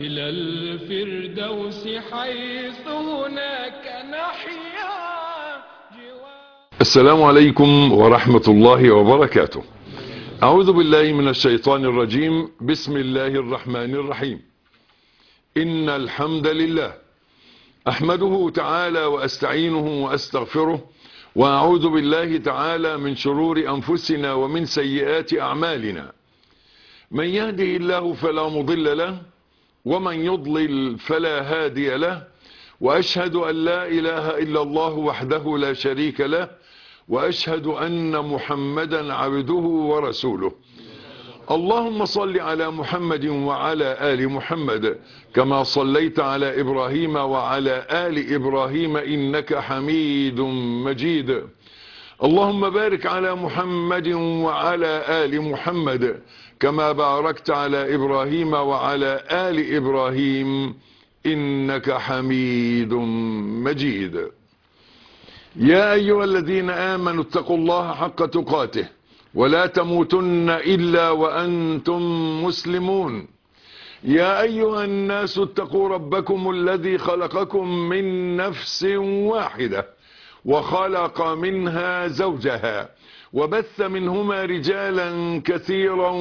إلى الفردوس حيث هناك نحيا جوار السلام عليكم ورحمة الله وبركاته أعوذ بالله من الشيطان الرجيم بسم الله الرحمن الرحيم إن الحمد لله أحمده تعالى وأستعينه وأستغفره وأعوذ بالله تعالى من شرور أنفسنا ومن سيئات أعمالنا من يهده الله فلا مضل له ومن يضلل فلا هادي له وأشهد أن لا إله إلا الله وحده لا شريك له وأشهد أن محمدا عبده ورسوله اللهم صل على محمد وعلى آل محمد كما صليت على إبراهيم وعلى آل إبراهيم إنك حميد مجيد اللهم بارك على محمد وعلى آل محمد كما باركت على إبراهيم وعلى آل إبراهيم إنك حميد مجيد يا أيها الذين آمنوا اتقوا الله حق تقاته ولا تموتن إلا وأنتم مسلمون يا أيها الناس اتقوا ربكم الذي خلقكم من نفس واحدة وخلق منها زوجها وبث منهما رجالا كثيرا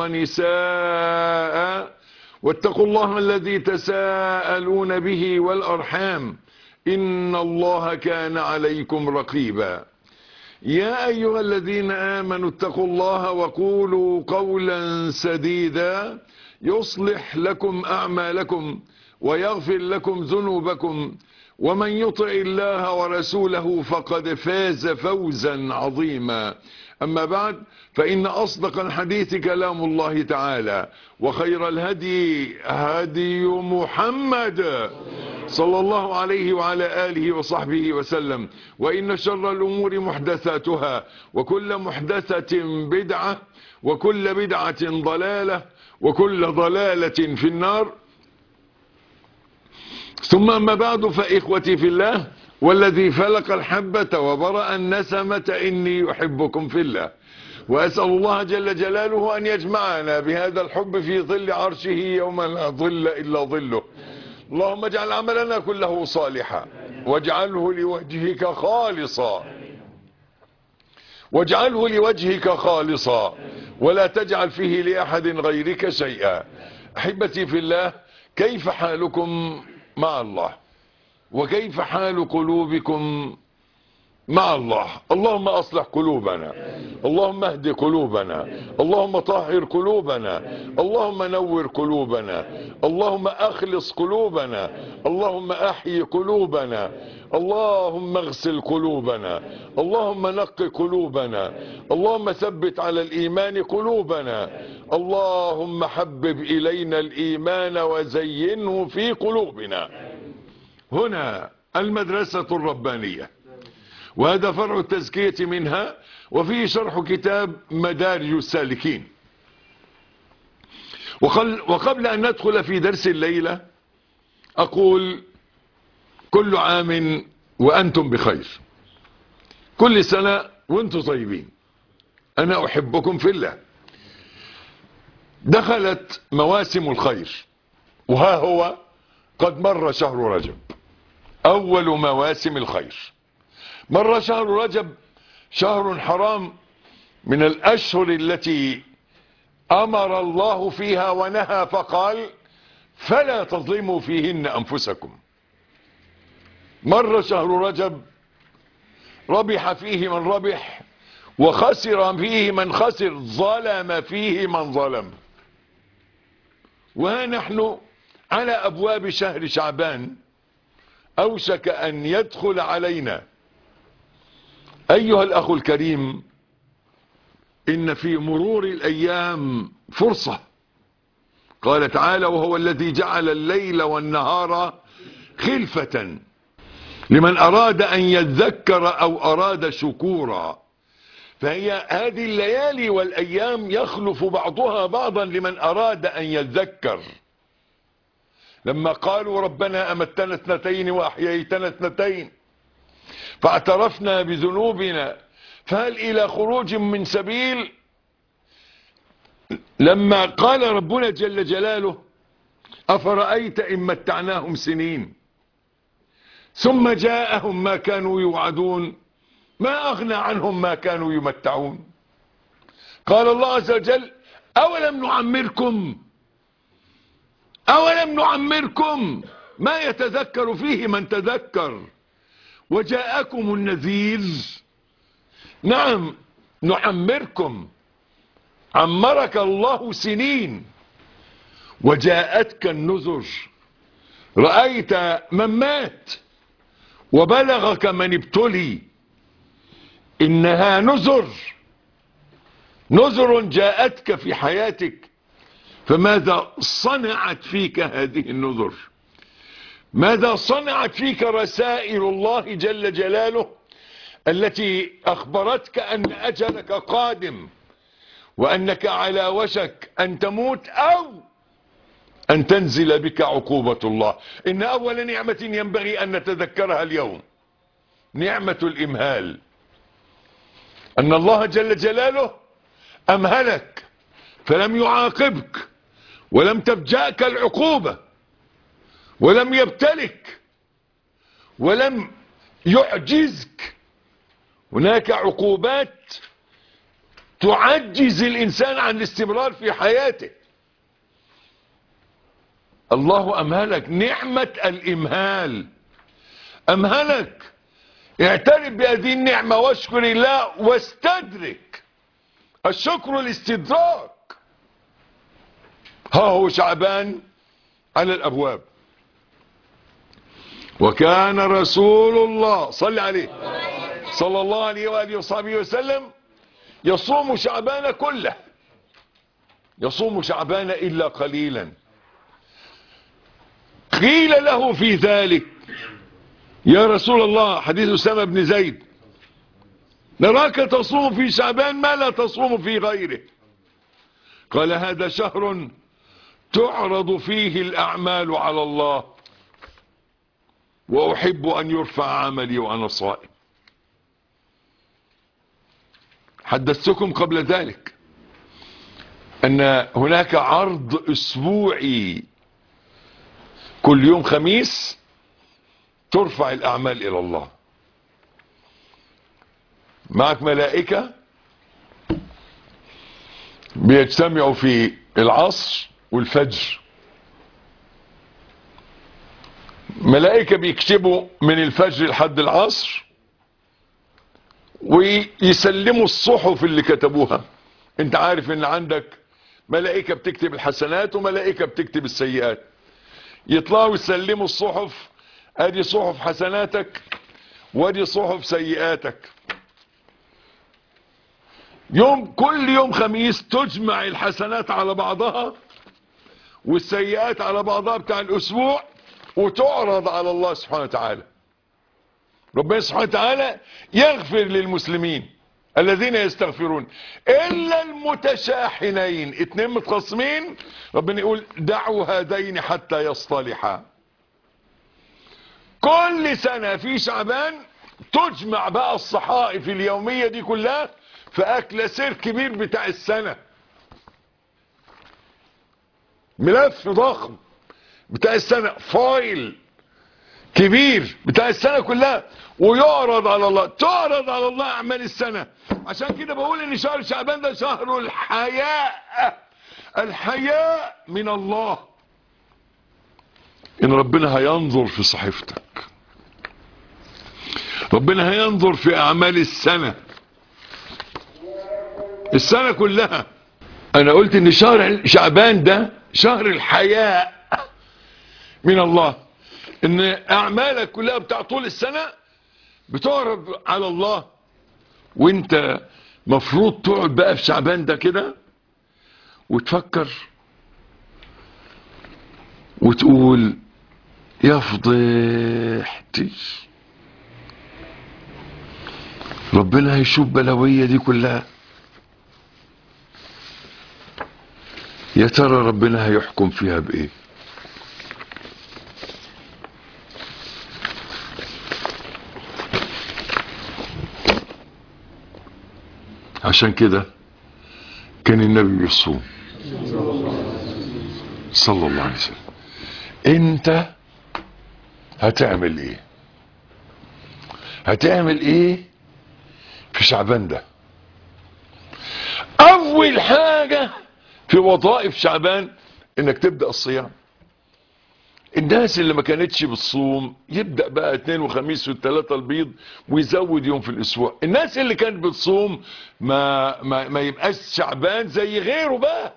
ونساء واتقوا الله الذي تساءلون به والأرحام إن الله كان عليكم رقيبا يا أيها الذين آمنوا اتقوا الله وقولوا قولا سديدا يصلح لكم أعمالكم ويغفر لكم ذنوبكم ومن يطع الله ورسوله فقد فاز فوزا عظيما أما بعد فإن أصدق الحديث كلام الله تعالى وخير الهدي هدي محمد صلى الله عليه وعلى آله وصحبه وسلم وإن شر الأمور محدثاتها وكل محدثة بدعة وكل بدعة ضلالة وكل ضلالة في النار ثم أما بعد فإخوتي في الله والذي فلق الحبة وبرأ النسمة إني أحبكم في الله وأسأل الله جل جلاله أن يجمعنا بهذا الحب في ظل عرشه يوم لا ظل إلا ظله اللهم اجعل عملنا كله صالحا واجعله لوجهك خالصا واجعله لوجهك خالصا ولا تجعل فيه لأحد غيرك شيئا أحبتي في الله كيف حالكم مع الله وكيف حال قلوبكم مع الله اللهم أصلح قلوبنا اللهم اهد قلوبنا اللهم طهر قلوبنا اللهم نور قلوبنا اللهم أخلص قلوبنا اللهم أحيي قلوبنا اللهم اغسل قلوبنا اللهم نق قلوبنا اللهم ثبت على الإيمان قلوبنا اللهم حبب إلينا الإيمان وزينه في قلوبنا هنا المدرسة الربانية وهذا فرع التزكية منها وفيه شرح كتاب مدارج السالكين وقبل أن ندخل في درس الليلة أقول كل عام وأنتم بخير كل سنة وانتم طيبين أنا أحبكم في الله دخلت مواسم الخير وها هو قد مر شهر رجب أول مواسم الخير مر شهر رجب شهر حرام من الأشهر التي أمر الله فيها ونهى فقال فلا تظلموا فيهن أنفسكم مر شهر رجب ربح فيه من ربح وخسر فيه من خسر ظلم فيه من ظلم وها نحن على أبواب شهر شعبان أوشك أن يدخل علينا أيها الأخ الكريم إن في مرور الأيام فرصة قال تعالى وهو الذي جعل الليل والنهار خلفة لمن أراد أن يذكر أو أراد شكورا فهي هذه الليالي والأيام يخلف بعضها بعضا لمن أراد أن يذكر لما قالوا ربنا أمتنا اثنتين وأحييتنا اثنتين فاعترفنا بذنوبنا فهل إلى خروج من سبيل لما قال ربنا جل جلاله أفرأيت إن متعناهم سنين ثم جاءهم ما كانوا يوعدون ما أغنى عنهم ما كانوا يمتعون قال الله عز وجل أولم نعمركم أولم نعمركم ما يتذكر فيه من تذكر وجاءكم النذير نعم نعمركم عمرك الله سنين وجاءتك النذر رأيت من مات وبلغك من ابتلي إنها نذر نذر جاءتك في حياتك فماذا صنعت فيك هذه النذر ماذا صنعت فيك رسائل الله جل جلاله التي أخبرتك أن أجلك قادم وأنك على وشك أن تموت أو أن تنزل بك عقوبة الله إن أول نعمة ينبغي أن نتذكرها اليوم نعمة الإمهال أن الله جل جلاله أمهلك فلم يعاقبك ولم تفجأك العقوبة ولم يبتلك ولم يعجزك هناك عقوبات تعجز الإنسان عن الاستمرار في حياته الله أمهلك نعمة الإمهال أمهلك اعترف بهذه النعمة واشكر الله واستدرك الشكر الاستدراك ها هو شعبان على الأبواب وكان رسول الله صلى عليه صلى الله عليه وآله وصحبه وسلم يصوم شعبان كله يصوم شعبان إلا قليلا قيل له في ذلك يا رسول الله حديث أسامة بن زيد نراك تصوم في شعبان ما لا تصوم في غيره قال هذا شهر تعرض فيه الأعمال على الله وأحب أن يرفع عملي وأنا صائم حدثتكم قبل ذلك أن هناك عرض أسبوعي كل يوم خميس ترفع الأعمال إلى الله معك ملائكة بيجتمعوا في العصر والفجر ملائكة بيكتبوا من الفجر لحد العصر ويسلموا الصحف اللي كتبوها انت عارف ان عندك ملائكة بتكتب الحسنات وملائكة بتكتب السيئات يطلعوا يسلموا الصحف ادي صحف حسناتك وادي صحف سيئاتك يوم كل يوم خميس تجمع الحسنات على بعضها والسيئات على بعضها بتاع الاسبوع وتعرض على الله سبحانه وتعالى ربنا سبحانه وتعالى يغفر للمسلمين الذين يستغفرون الا المتشاحنين اتنين متخاصمين ربنا يقول دعوا هذين حتى يصطلحا كل سنة في شعبان تجمع بقى الصحائف اليومية دي كلها في اكل سير كبير بتاع السنة ملف ضخم بتاع السنة فايل كبير بتاع السنة كلها ويعرض على الله تعرض على الله اعمال السنة عشان كده بقول ان شهر شعبان ده شهر الحياء الحياء من الله ان ربنا هينظر في صحيفتك ربنا هينظر في اعمال السنة السنة كلها انا قلت ان شهر شعبان ده شهر الحياء من الله ان اعمالك كلها بتاع طول السنة بتعرض على الله وانت مفروض تقعد بقى في شعبان ده كده وتفكر وتقول يا فضيحتي ربنا هيشوف بلاوية دي كلها يا ترى ربنا هيحكم فيها بايه عشان كده كان النبي يصوم صلى الله عليه وسلم انت هتعمل ايه هتعمل ايه في شعبان ده اول حاجة في وظائف شعبان انك تبدأ الصيام الناس اللي ما كانتش بتصوم يبدأ بقى اثنين وخميس والثلاثة البيض ويزود يوم في الاسبوع الناس اللي كانت بتصوم ما, ما, ما يبقاش شعبان زي غيره بقى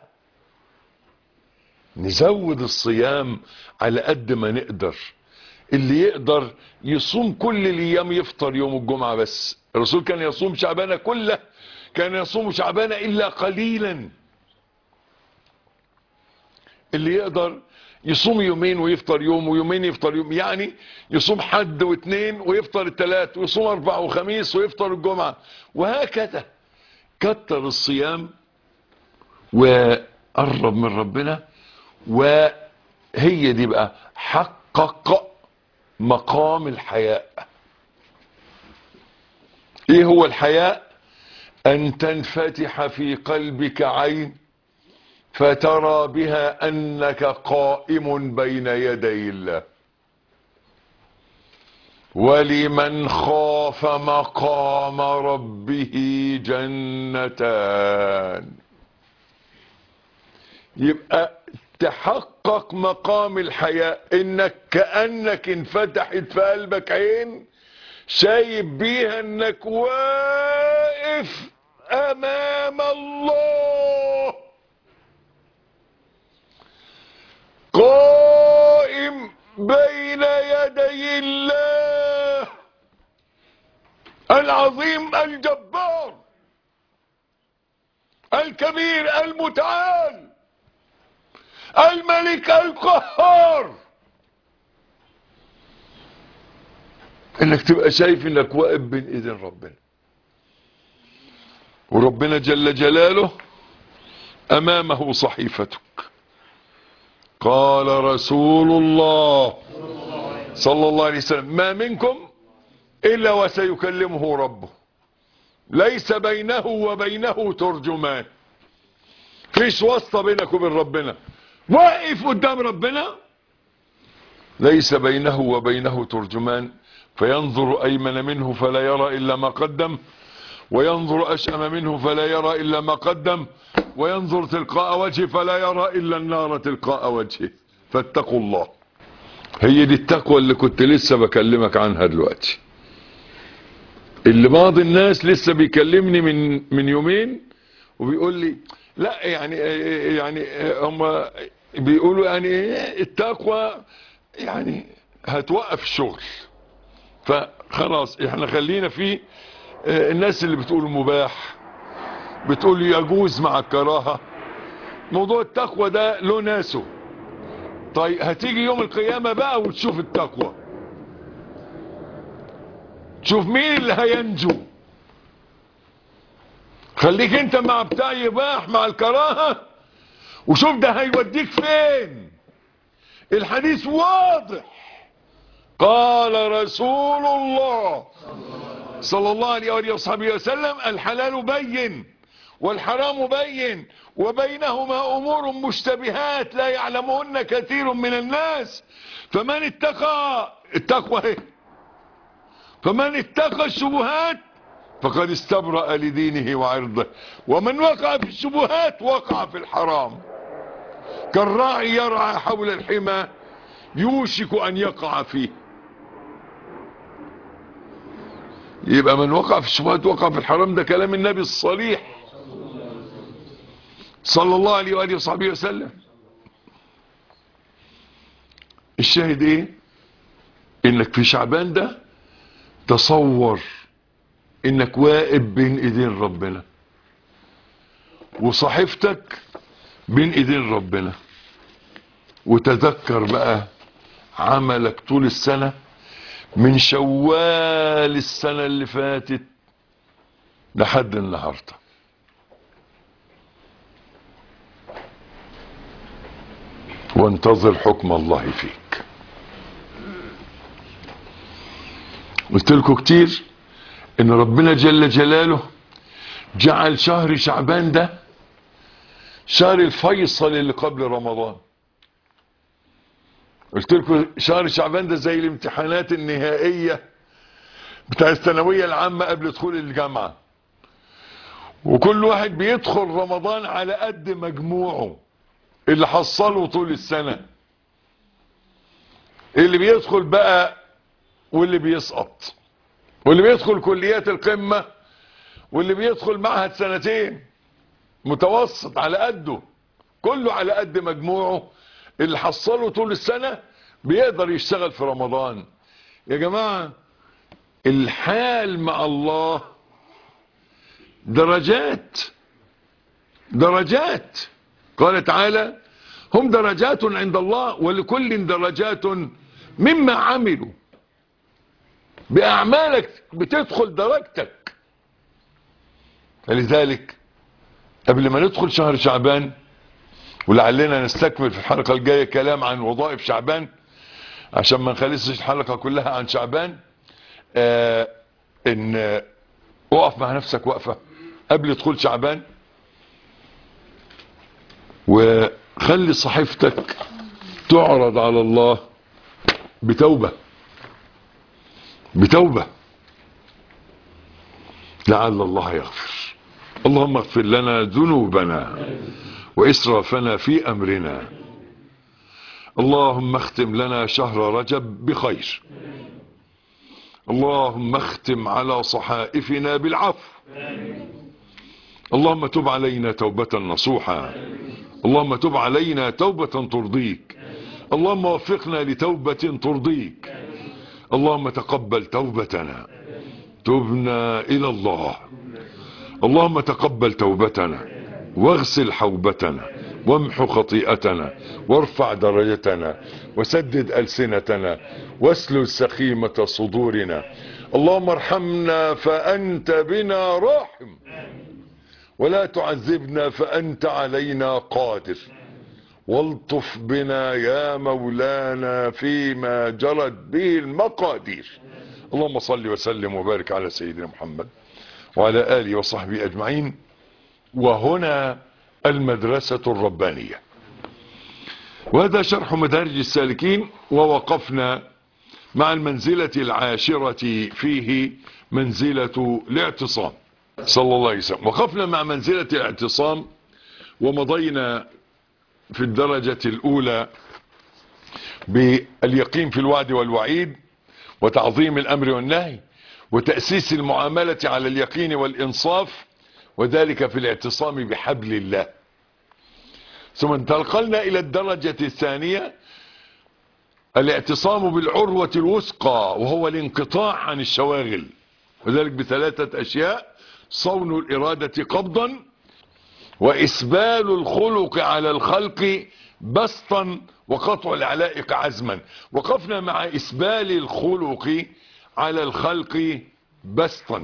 نزود الصيام على قد ما نقدر اللي يقدر يصوم كل الايام يفطر يوم الجمعة بس الرسول كان يصوم شعبان كله كان يصوم شعبان الا قليلا اللي يقدر يصوم يومين ويفطر يوم ويومين يفطر يوم يعني يصوم حد واثنين ويفطر الثلاث ويصوم اربع وخميس ويفطر الجمعة وهكذا كتر الصيام وقرب من ربنا وهي دي بقى حقق مقام الحياء ايه هو الحياء ان تنفتح في قلبك عين فترى بها انك قائم بين يدي الله ولمن خاف مقام ربه جنتان يبقى تحقق مقام الحياة انك كأنك انفتحت في قلبك عين شايف بيها انك واقف امام الله قائم بين يدي الله العظيم الجبار الكبير المتعال الملك القهار انك تبقى شايف انك واقف بين ايدين ربنا وربنا جل جلاله امامه صحيفتك قال رسول الله صلى الله عليه وسلم ما منكم الا وسيكلمه ربه ليس بينه وبينه ترجمان فيش واسطة بينك وبين ربنا واقف قدام ربنا ليس بينه وبينه ترجمان فينظر ايمن منه فلا يرى الا ما قدم وينظر اشأم منه فلا يرى الا ما قدم وينظر تلقاء وجهه فلا يرى الا النار تلقاء وجهه فاتقوا الله هي دي التقوى اللي كنت لسه بكلمك عنها دلوقتي اللي بعض الناس لسه بيكلمني من من يومين وبيقول لي لا يعني يعني هم بيقولوا يعني التقوى يعني هتوقف الشغل فخلاص احنا خلينا في الناس اللي بتقول مباح بتقول يجوز مع الكراهة موضوع التقوى ده له ناسه طيب هتيجي يوم القيامة بقى وتشوف التقوى تشوف مين اللي هينجو خليك انت مع بتاع يباح مع الكراهة وشوف ده هيوديك فين الحديث واضح قال رسول الله صلى الله عليه وآله وصحبه وسلم الحلال بين والحرام بين وبينهما أمور مشتبهات لا يعلمهن كثير من الناس فمن اتقى التقوى ايه فمن اتقى الشبهات فقد استبرأ لدينه وعرضه ومن وقع في الشبهات وقع في الحرام كالراعي يرعى حول الحمى يوشك أن يقع فيه يبقى من وقع في الشبهات وقع في الحرام ده كلام النبي الصريح صلى الله عليه وآله وصحبه وسلم الشاهد ايه انك في شعبان ده تصور انك واقف بين ايدين ربنا وصحيفتك بين ايدين ربنا وتذكر بقى عملك طول السنة من شوال السنة اللي فاتت لحد النهاردة وانتظر حكم الله فيك قلت لكم كتير ان ربنا جل جلاله جعل شهر شعبان ده شهر الفيصل اللي قبل رمضان قلت لكم شهر شعبان ده زي الامتحانات النهائية بتاع الثانوية العامة قبل دخول الجامعة وكل واحد بيدخل رمضان على قد مجموعه اللي حصله طول السنة اللي بيدخل بقى واللي بيسقط واللي بيدخل كليات القمة واللي بيدخل معهد سنتين متوسط على قده كله على قد مجموعه اللي حصله طول السنة بيقدر يشتغل في رمضان يا جماعة الحال مع الله درجات درجات قال تعالى هم درجات عند الله ولكل درجات مما عملوا بأعمالك بتدخل درجتك فلذلك قبل ما ندخل شهر شعبان ولعلنا نستكمل في الحلقة الجاية كلام عن وظائف شعبان عشان ما نخلصش الحلقة كلها عن شعبان آه ان آه، اقف مع نفسك وقفة قبل دخول شعبان وخلي صحيفتك تعرض على الله بتوبة بتوبة لعل الله يغفر اللهم اغفر لنا ذنوبنا وإسرافنا في أمرنا اللهم اختم لنا شهر رجب بخير اللهم اختم على صحائفنا بالعفو اللهم تب علينا توبة نصوحا اللهم تب علينا توبة ترضيك اللهم وفقنا لتوبة ترضيك اللهم تقبل توبتنا تبنا إلى الله اللهم تقبل توبتنا واغسل حوبتنا وامحو خطيئتنا وارفع درجتنا وسدد ألسنتنا واسلل سخيمة صدورنا اللهم ارحمنا فأنت بنا راحم ولا تعذبنا فأنت علينا قادر والطف بنا يا مولانا فيما جرت به المقادير اللهم صل وسلم وبارك على سيدنا محمد وعلى آله وصحبه أجمعين وهنا المدرسة الربانية وهذا شرح مدارج السالكين ووقفنا مع المنزلة العاشرة فيه منزلة الاعتصام صلى الله عليه وسلم وقفنا مع منزلة الاعتصام ومضينا في الدرجة الأولى باليقين في الوعد والوعيد وتعظيم الأمر والنهي وتأسيس المعاملة على اليقين والإنصاف وذلك في الاعتصام بحبل الله ثم انتقلنا إلى الدرجة الثانية الاعتصام بالعروة الوثقى وهو الانقطاع عن الشواغل وذلك بثلاثة أشياء صون الإرادة قبضا وإسبال الخلق على الخلق بسطا وقطع العلائق عزما وقفنا مع إسبال الخلق على الخلق بسطا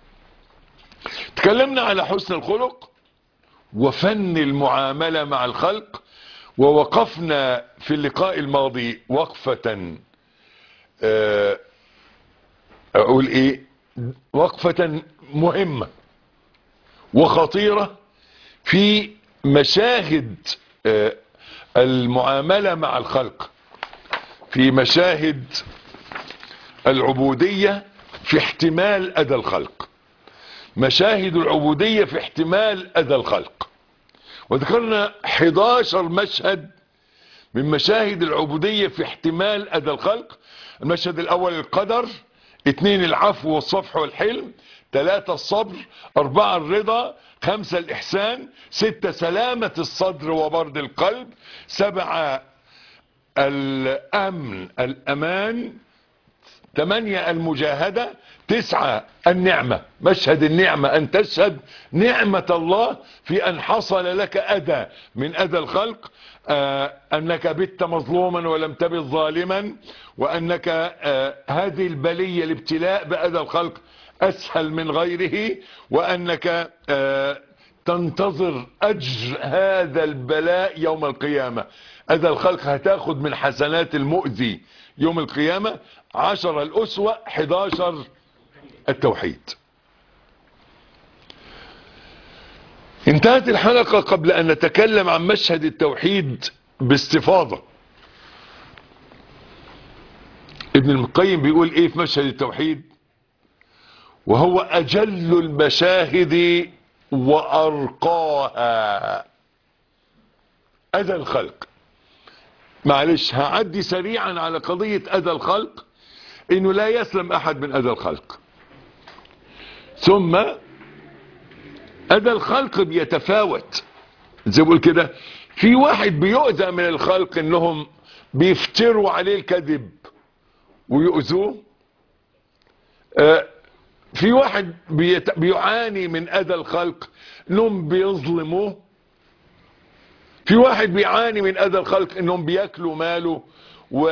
تكلمنا على حسن الخلق وفن المعاملة مع الخلق ووقفنا في اللقاء الماضي وقفة آه، اقول ايه وقفة مهمة وخطيرة في مشاهد آه، المعاملة مع الخلق في مشاهد العبودية في احتمال أذى الخلق مشاهد العبودية في احتمال أذى الخلق وذكرنا 11 مشهد من مشاهد العبودية في احتمال أذى الخلق المشهد الأول القدر اثنين العفو والصفح والحلم ثلاثة الصبر أربعة الرضا خمسة الإحسان ستة سلامة الصدر وبرد القلب سبعة الأمن الأمان ثمانية المجاهدة تسعة النعمة مشهد النعمة أن تشهد نعمة الله في أن حصل لك أذى من أذى الخلق آه أنك بت مظلوما ولم تبت ظالما وأنك آه هذه البلية الابتلاء بأذى الخلق أسهل من غيره وأنك آه تنتظر أجر هذا البلاء يوم القيامة أذى الخلق هتاخد من حسنات المؤذي يوم القيامة عشر الأسوة حداشر التوحيد انتهت الحلقة قبل أن نتكلم عن مشهد التوحيد باستفاضة ابن القيم بيقول ايه في مشهد التوحيد وهو اجل المشاهد وارقاها اذى الخلق معلش هعدي سريعا على قضية اذى الخلق انه لا يسلم احد من اذى الخلق ثم اذى الخلق بيتفاوت زي بقول كده في واحد بيؤذى من الخلق انهم بيفتروا عليه الكذب ويؤذوه آه في واحد بيت... بيعاني من اذى الخلق انهم بيظلموه في واحد بيعاني من اذى الخلق انهم بياكلوا ماله و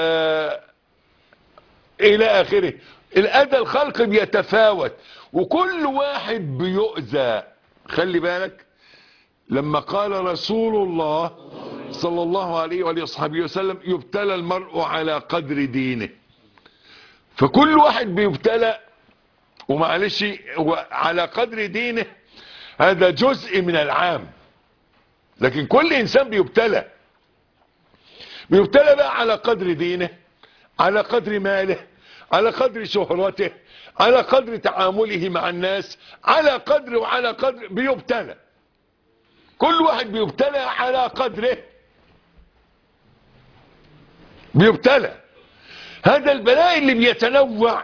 الى اخره الاذى الخلق بيتفاوت وكل واحد بيؤذى خلي بالك لما قال رسول الله صلى الله عليه وآله وصحبه وسلم يبتلى المرء على قدر دينه فكل واحد بيبتلى ومعلش على قدر دينه هذا جزء من العام لكن كل انسان بيبتلى بيبتلى بقى على قدر دينه على قدر ماله على قدر شهرته على قدر تعامله مع الناس على قدر وعلى قدر بيبتلى كل واحد بيبتلى على قدره بيبتلى هذا البلاء اللي بيتنوع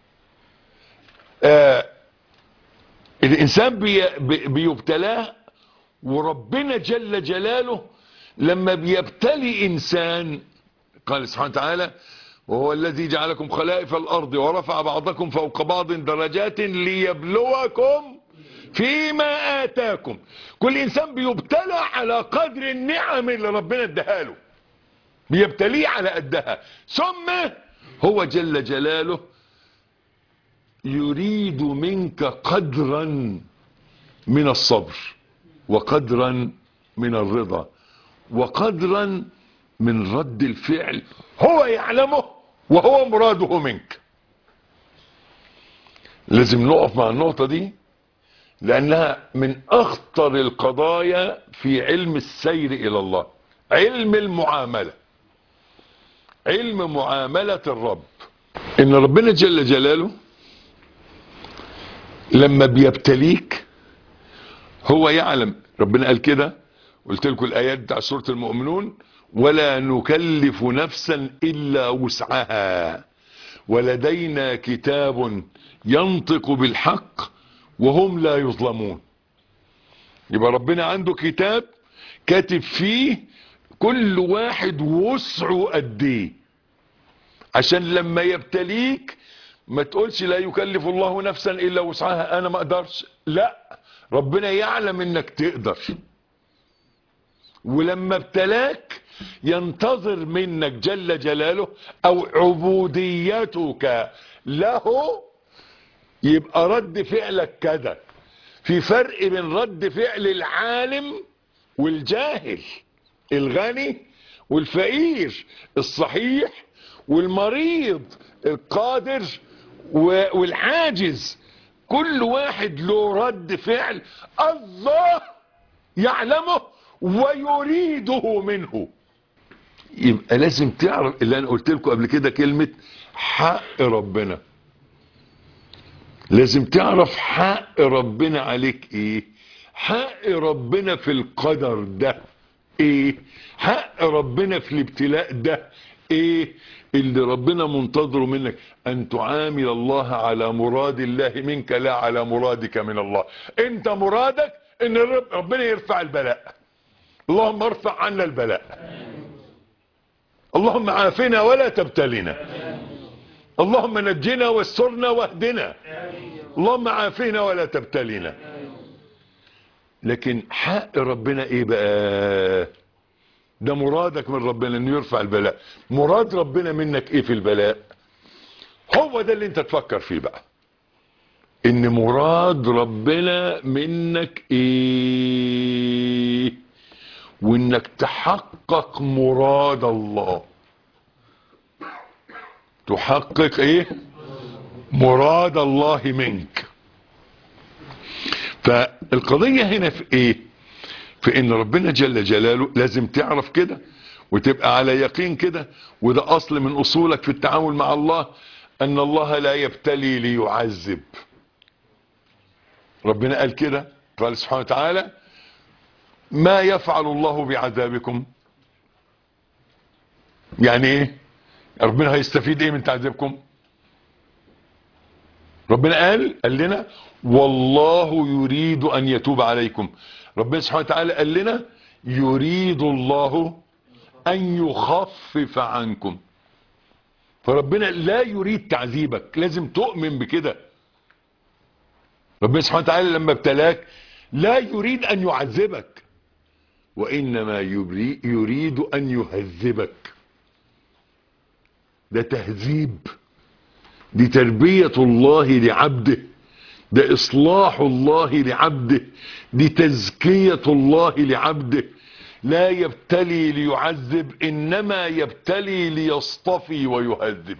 آه الانسان بي بيبتلاه وربنا جل جلاله لما بيبتلي انسان قال سبحانه وتعالى وهو الذي جعلكم خلائف الارض ورفع بعضكم فوق بعض درجات ليبلوكم فيما اتاكم كل انسان بيبتلى على قدر النعم اللي ربنا اداها له بيبتليه على قدها ثم هو جل جلاله يريد منك قدرا من الصبر وقدرا من الرضا وقدرا من رد الفعل هو يعلمه وهو مراده منك لازم نقف مع النقطة دي لأنها من أخطر القضايا في علم السير إلى الله علم المعاملة علم معاملة الرب إن ربنا جل جلاله لما بيبتليك هو يعلم ربنا قال كده قلت لكم الآيات بتاع سورة المؤمنون ولا نكلف نفسا إلا وسعها ولدينا كتاب ينطق بالحق وهم لا يظلمون يبقى ربنا عنده كتاب كاتب فيه كل واحد وسعه قد ايه عشان لما يبتليك ما تقولش لا يكلف الله نفسا الا وسعها انا ما اقدرش لا ربنا يعلم انك تقدر ولما ابتلاك ينتظر منك جل جلاله او عبوديتك له يبقى رد فعلك كذا في فرق بين رد فعل العالم والجاهل الغني والفقير الصحيح والمريض القادر والعاجز كل واحد له رد فعل الله يعلمه ويريده منه يبقى لازم تعرف اللي انا قلت لكم قبل كده كلمة حق ربنا لازم تعرف حق ربنا عليك ايه حق ربنا في القدر ده ايه حق ربنا في الابتلاء ده ايه اللي ربنا منتظره منك ان تعامل الله على مراد الله منك لا على مرادك من الله انت مرادك ان ربنا يرفع البلاء اللهم ارفع عنا البلاء اللهم عافنا ولا تبتلنا اللهم نجنا واسترنا واهدنا اللهم عافنا ولا تبتلنا لكن حق ربنا ايه بقى ده مرادك من ربنا انه يرفع البلاء مراد ربنا منك ايه في البلاء هو ده اللي انت تفكر فيه بقى ان مراد ربنا منك ايه وانك تحقق مراد الله تحقق ايه مراد الله منك فالقضية هنا في ايه في ان ربنا جل جلاله لازم تعرف كده وتبقى على يقين كده وده اصل من اصولك في التعامل مع الله ان الله لا يبتلي ليعذب ربنا قال كده قال سبحانه وتعالى ما يفعل الله بعذابكم يعني ايه ربنا هيستفيد ايه من تعذيبكم ربنا قال قال لنا والله يريد ان يتوب عليكم ربنا سبحانه وتعالى قال لنا يريد الله ان يخفف عنكم فربنا لا يريد تعذيبك لازم تؤمن بكده ربنا سبحانه وتعالى لما ابتلاك لا يريد ان يعذبك وانما يريد ان يهذبك ده تهذيب دي تربية الله لعبده ده اصلاح الله لعبده دي تزكية الله لعبده لا يبتلي ليعذب انما يبتلي ليصطفي ويهذب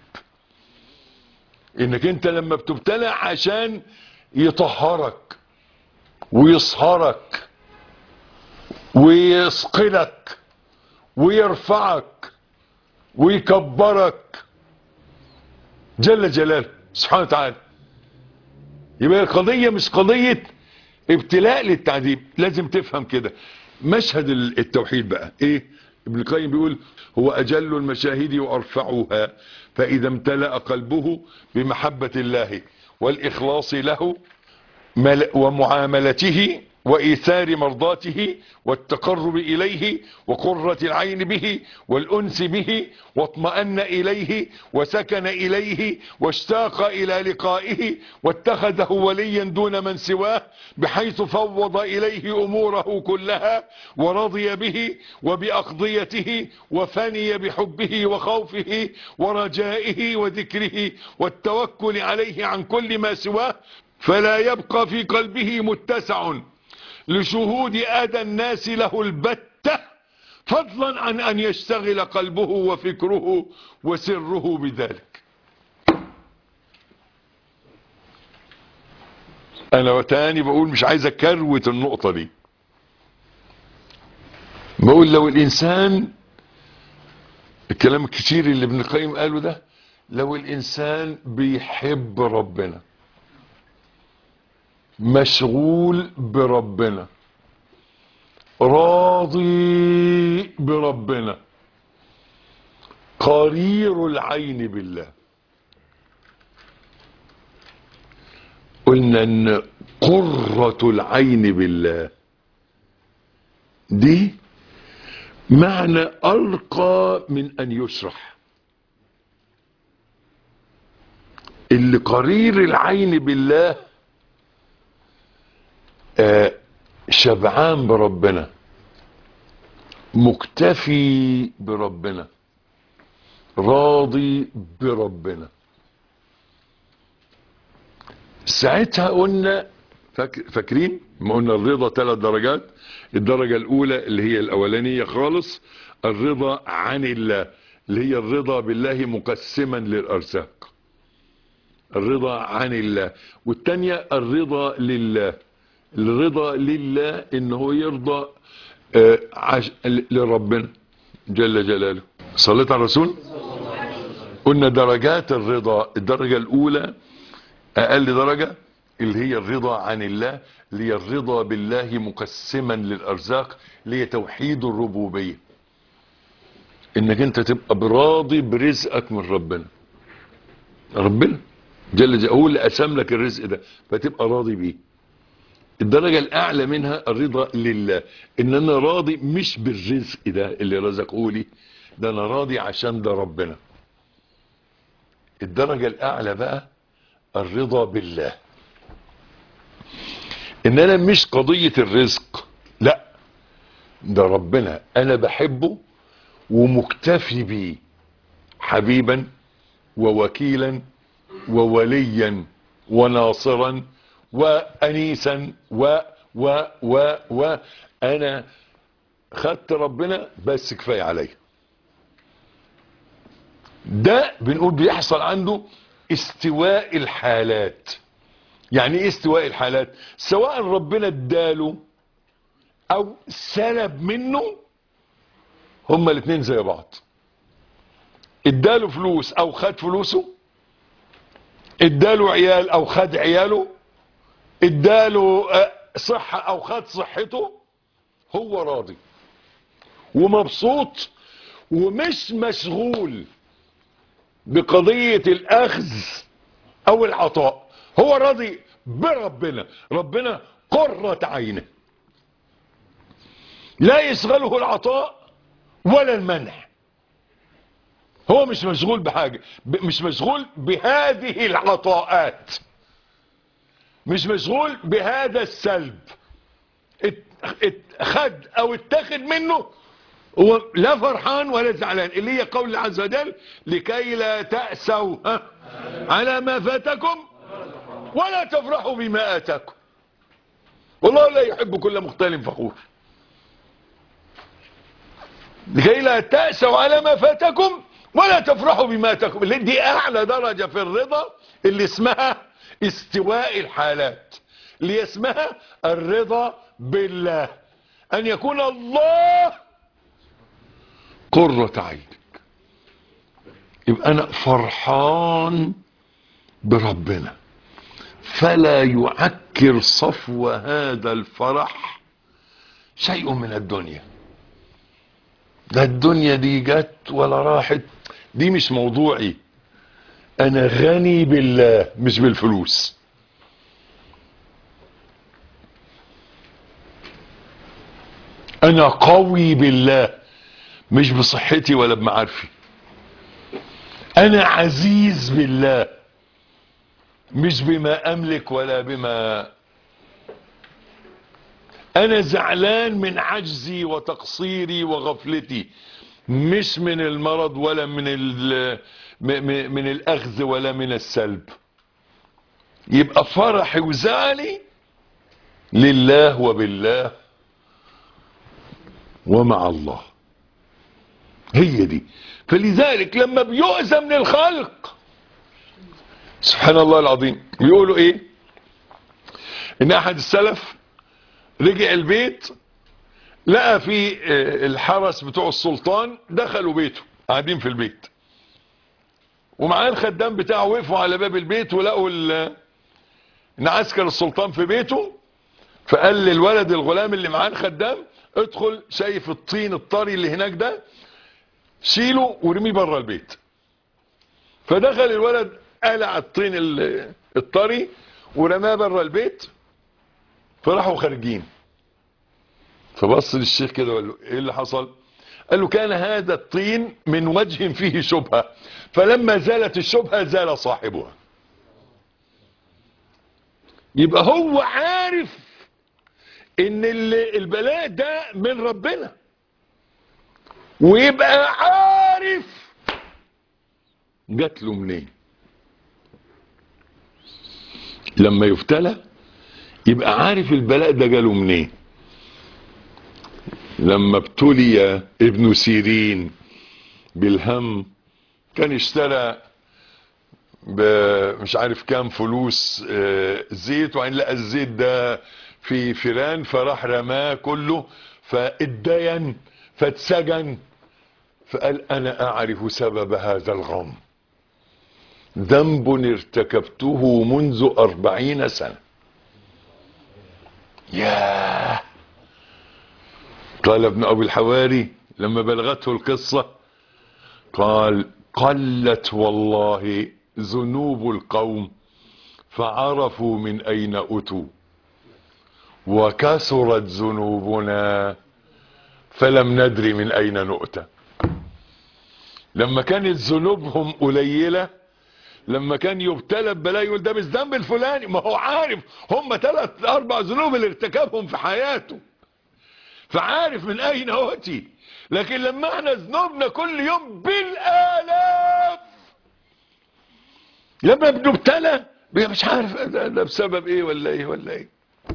انك انت لما بتبتلى عشان يطهرك ويصهرك ويصقلك ويرفعك ويكبرك جل جلاله سبحانه وتعالى يبقى القضية مش قضية ابتلاء للتعذيب لازم تفهم كده مشهد التوحيد بقى ايه ابن القيم بيقول هو اجل المشاهد وارفعها فاذا امتلأ قلبه بمحبة الله والاخلاص له ومعاملته وإيثار مرضاته والتقرب إليه وقرة العين به والأنس به واطمأن إليه وسكن إليه واشتاق إلى لقائه واتخذه وليا دون من سواه بحيث فوض إليه أموره كلها ورضي به وبأقضيته وفني بحبه وخوفه ورجائه وذكره والتوكل عليه عن كل ما سواه فلا يبقى في قلبه متسع لشهود أذى الناس له البتة فضلا عن أن يشتغل قلبه وفكره وسره بذلك أنا وتاني بقول مش عايز أكروت النقطة دي بقول لو الإنسان الكلام الكتير اللي ابن القيم قاله ده لو الإنسان بيحب ربنا مشغول بربنا راضي بربنا قرير العين بالله قلنا ان قرة العين بالله دي معنى ألقى من أن يشرح اللي قرير العين بالله آه شبعان بربنا مكتفي بربنا راضي بربنا ساعتها قلنا فاك فاكرين ما قلنا الرضا ثلاث درجات الدرجة الاولى اللي هي الاولانية خالص الرضا عن الله اللي هي الرضا بالله مقسما للارزاق الرضا عن الله والتانية الرضا لله الرضا لله ان هو يرضى آه عش... لربنا جل جلاله صليت على الرسول قلنا درجات الرضا الدرجة الاولى اقل درجة اللي هي الرضا عن الله اللي هي الرضا بالله مقسما للارزاق اللي هي توحيد الربوبية انك انت تبقى براضي برزقك من ربنا ربنا جل جلاله هو اللي قسم لك الرزق ده فتبقى راضي بيه الدرجة الأعلى منها الرضا لله إن أنا راضي مش بالرزق ده اللي رزقه لي ده أنا راضي عشان ده ربنا الدرجة الأعلى بقى الرضا بالله إن أنا مش قضية الرزق لا ده ربنا أنا بحبه ومكتفي بيه حبيبا ووكيلا ووليا وناصرا وانيسا و و و و انا خدت ربنا بس كفايه عليا ده بنقول بيحصل عنده استواء الحالات يعني ايه استواء الحالات سواء ربنا اداله او سلب منه هما الاتنين زي بعض اداله فلوس او خد فلوسه اداله عيال او خد عياله اداله آه، صحة او خد صحته هو راضي ومبسوط ومش مشغول بقضية الاخذ او العطاء هو راضي بربنا ربنا قرة عينه لا يشغله العطاء ولا المنع هو مش مشغول بحاجة ب- مش مشغول بهذه العطاءات مش مشغول بهذا السلب ات- ات- خد او اتخذ منه هو لا فرحان ولا زعلان اللي هي قول الله عز وجل لكي لا تأسوا ها، على ما فاتكم ولا تفرحوا بما آتاكم والله لا يحب كل مختال فخور لكي لا تأسوا على ما فاتكم ولا تفرحوا بما آتاكم اللي دي أعلى درجة في الرضا اللي اسمها استواء الحالات اللي اسمها الرضا بالله أن يكون الله قرة عينك يبقى أنا فرحان بربنا فلا يعكر صفو هذا الفرح شيء من الدنيا ده الدنيا دي جت ولا راحت دي مش موضوعي انا غني بالله مش بالفلوس انا قوي بالله مش بصحتي ولا بمعارفي انا عزيز بالله مش بما املك ولا بما انا زعلان من عجزي وتقصيري وغفلتي مش من المرض ولا من ال م- م- من الاخذ ولا من السلب يبقى فرحي وزعلي لله وبالله ومع الله هي دي فلذلك لما بيؤذى من الخلق سبحان الله العظيم بيقولوا ايه ان احد السلف رجع البيت لقى في آه، الحرس بتوع السلطان دخلوا بيته قاعدين في البيت ومعاه الخدام بتاعه وقفوا على باب البيت ولقوا ال- ان عسكر السلطان في بيته فقال للولد الغلام اللي معاه الخدام ادخل شايف الطين الطري اللي هناك ده شيله ورميه بره البيت فدخل الولد قلع الطين ال- الطري ورماه بره البيت فراحوا خارجين فبص للشيخ كده وقال له ايه اللي حصل قال له كان هذا الطين من وجه فيه شبهة فلما زالت الشبهة زال صاحبها يبقى هو عارف ان ال- البلاء ده من ربنا ويبقى عارف جات له منين لما يبتلى يبقى عارف البلاء ده جاله منين لما ابتلي ابن سيرين بالهم كان اشترى ب- مش عارف كام فلوس آه، زيت وبعدين لقى الزيت ده في فيران فراح رماه كله فاتدين فاتسجن فقال انا اعرف سبب هذا الغم ذنب ارتكبته منذ أربعين سنة ياه قال ابن أبي الحواري لما بلغته القصة قال قلت والله ذنوب القوم فعرفوا من أين أتوا وكثرت ذنوبنا فلم ندري من أين نؤتى لما كانت ذنوبهم قليله لما كان يبتلى ببلاء يقول ده مش ذنب الفلاني ما هو عارف هم ثلاث اربع ذنوب اللي ارتكبهم في حياته فعارف من اين اوتي لكن لما احنا ذنوبنا كل يوم بالالاف لما بنبتلى بيبقى مش عارف ده, ده بسبب ايه ولا ايه ولا ايه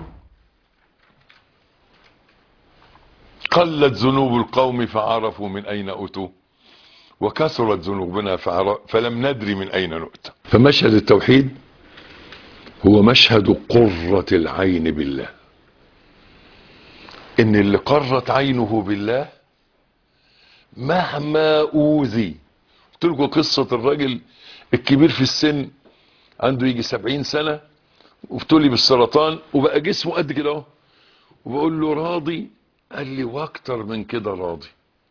قلت ذنوب القوم فعرفوا من اين اتوا وكثرت ذنوبنا فعر- فلم ندري من أين نؤتى فمشهد التوحيد هو مشهد قرة العين بالله إن اللي قرت عينه بالله مهما اوذي قلت لكم قصة الراجل الكبير في السن عنده يجي سبعين سنة وابتلي بالسرطان وبقى جسمه قد كده اهو وبقول له راضي قال لي واكتر من كده راضي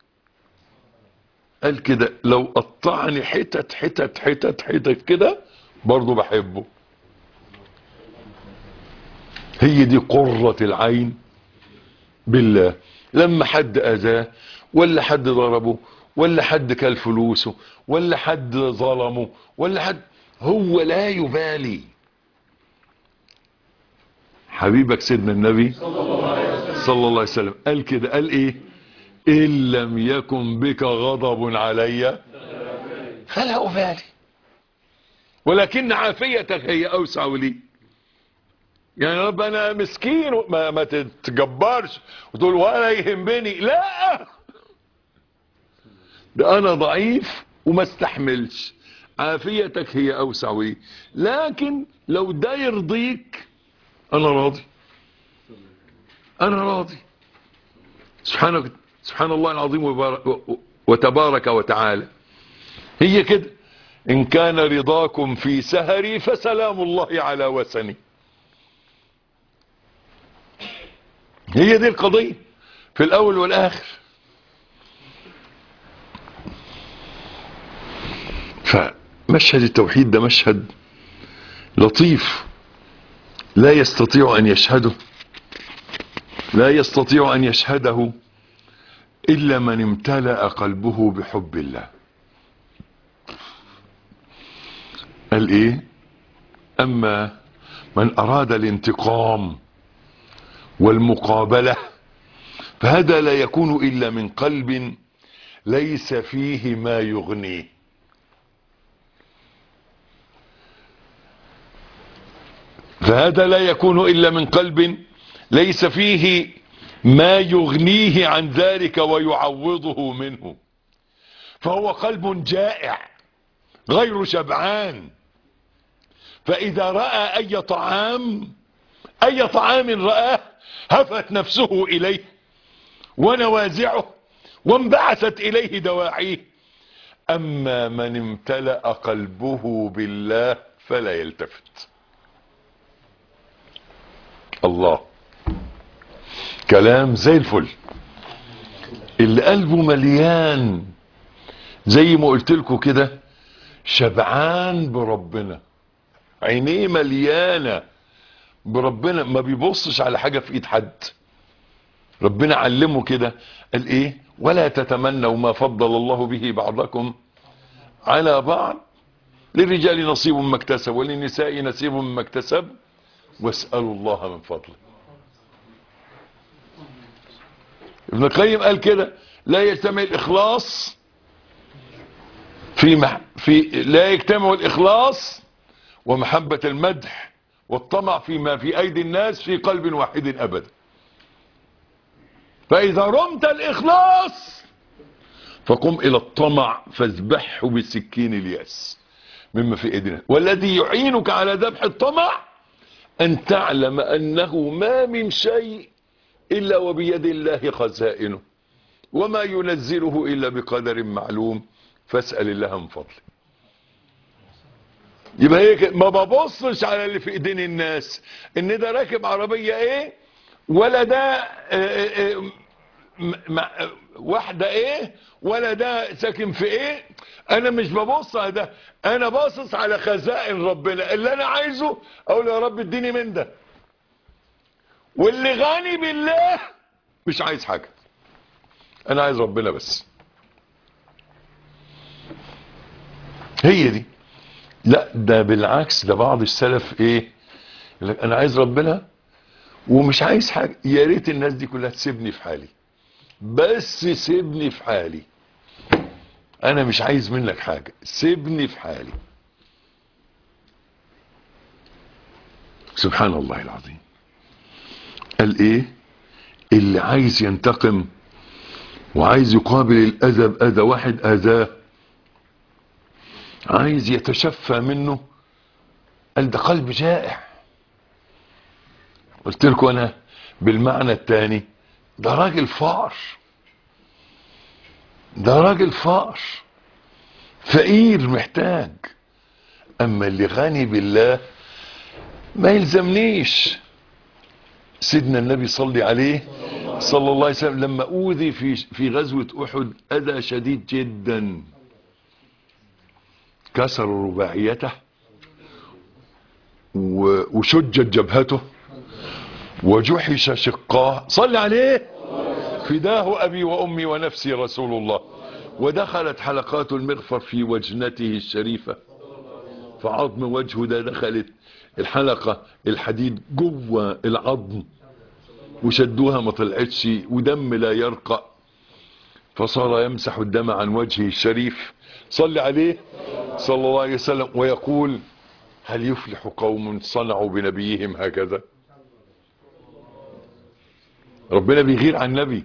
قال كده لو قطعني حتت حتت حتت حتت كده برضه بحبه هي دي قرة العين بالله لما حد اذاه ولا حد ضربه ولا حد كل فلوسه ولا حد ظلمه ولا حد هو لا يبالي حبيبك سيدنا النبي صلى الله عليه وسلم قال كده قال ايه ان لم يكن بك غضب علي فلا ابالي ولكن عافيتك هي اوسع لي يعني رب انا مسكين ما, ما تتجبرش وتقول ولا يهمني لا ده انا ضعيف وما استحملش عافيتك هي اوسع لي لكن لو ده يرضيك انا راضي انا راضي سبحانك سبحان الله العظيم وبارك وتبارك وتعالى هي كده ان كان رضاكم في سهري فسلام الله على وسني هي دي القضية في الاول والاخر فمشهد التوحيد ده مشهد لطيف لا يستطيع ان يشهده لا يستطيع ان يشهده الا من امتلأ قلبه بحب الله قال ايه اما من اراد الانتقام والمقابلة فهذا لا يكون الا من قلب ليس فيه ما يغنيه فهذا لا يكون الا من قلب ليس فيه ما يغنيه عن ذلك ويعوضه منه فهو قلب جائع غير شبعان فاذا رأى اي طعام اي طعام رآه هفت نفسه اليه ونوازعه وانبعثت اليه دواعيه اما من امتلأ قلبه بالله فلا يلتفت الله كلام زي الفل اللي قلبه مليان زي ما قلت لكم كده شبعان بربنا عينيه مليانه بربنا ما بيبصش على حاجه في ايد حد ربنا علمه كده قال ايه ولا تتمنوا ما فضل الله به بعضكم على بعض للرجال نصيب مما اكتسب وللنساء نصيب مما اكتسب واسألوا الله من فضله ابن القيم قال كده لا يجتمع الإخلاص في, مح في لا يجتمع الإخلاص ومحبة المدح والطمع فيما في أيدي الناس في قلب واحد أبدا فإذا رمت الإخلاص فقم إلى الطمع فاذبحه بسكين الياس مما في أيدينا والذي يعينك على ذبح الطمع أن تعلم أنه ما من شيء إلا وبيد الله خزائنه وما ينزله إلا بقدر معلوم فاسأل الله من فضله يبقى هيك ما ببصش على اللي في ايدين الناس ان ده راكب عربية ايه ولا ده اه اه اه واحدة ايه ولا ده ساكن في ايه انا مش ببص على ده انا باصص على خزائن ربنا اللي انا عايزه اقول يا رب اديني من ده واللي غني بالله مش عايز حاجة انا عايز ربنا بس هي دي لا ده بالعكس ده بعض السلف ايه انا عايز ربنا ومش عايز حاجة يا ريت الناس دي كلها تسيبني في حالي بس سيبني في حالي انا مش عايز منك حاجة سيبني في حالي سبحان الله العظيم قال ايه اللي عايز ينتقم وعايز يقابل الاذى باذى واحد اذاه عايز يتشفى منه قال ده قلب جائع قلت لكم انا بالمعنى الثاني ده راجل فار ده راجل فقر فقير محتاج اما اللي غني بالله ما يلزمنيش سيدنا النبي صلي عليه صلى الله عليه وسلم لما اوذي في في غزوه احد اذى شديد جدا كسروا رباعيته و- وشجت جبهته وجحش شقاه صل عليه فداه ابي وامي ونفسي رسول الله ودخلت حلقات المغفر في وجنته الشريفه فعظم وجهه ده دخلت الحلقه الحديد جوه العظم وشدوها ما طلعتش ودم لا يرقى فصار يمسح الدم عن وجهه الشريف صل عليه صلى الله عليه وسلم ويقول هل يفلح قوم صنعوا بنبيهم هكذا ربنا بيغير عن النبي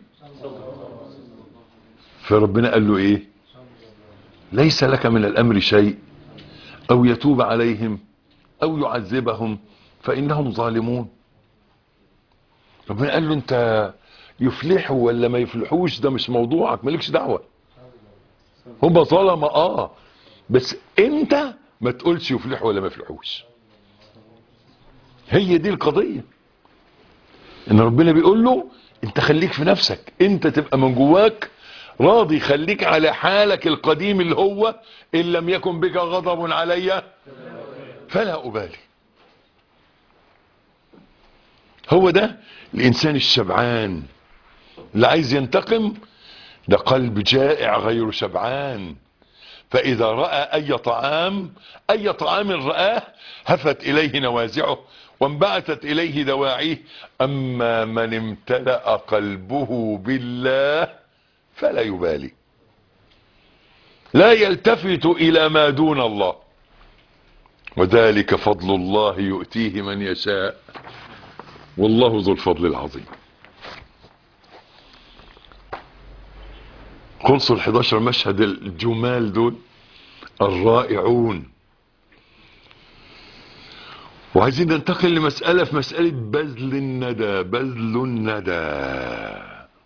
فربنا قال له ايه ليس لك من الامر شيء او يتوب عليهم او يعذبهم فانهم ظالمون ربنا قال له انت يفلحوا ولا ما يفلحوش ده مش موضوعك مالكش دعوة هم ظلمة اه بس انت ما تقولش يفلحوا ولا ما يفلحوش هي دي القضية ان ربنا بيقول له انت خليك في نفسك انت تبقى من جواك راضي خليك على حالك القديم اللي هو ان لم يكن بك غضب علي فلا ابالي هو ده الانسان الشبعان اللي عايز ينتقم ده قلب جائع غير شبعان فاذا راى اي طعام اي طعام رآه هفت اليه نوازعه وانبعثت اليه دواعيه اما من امتلأ قلبه بالله فلا يبالي لا يلتفت الى ما دون الله وذلك فضل الله يؤتيه من يشاء والله ذو الفضل العظيم خلصوا ال 11 مشهد الجمال دول الرائعون وعايزين ننتقل لمسألة في مسألة بذل الندى بذل الندى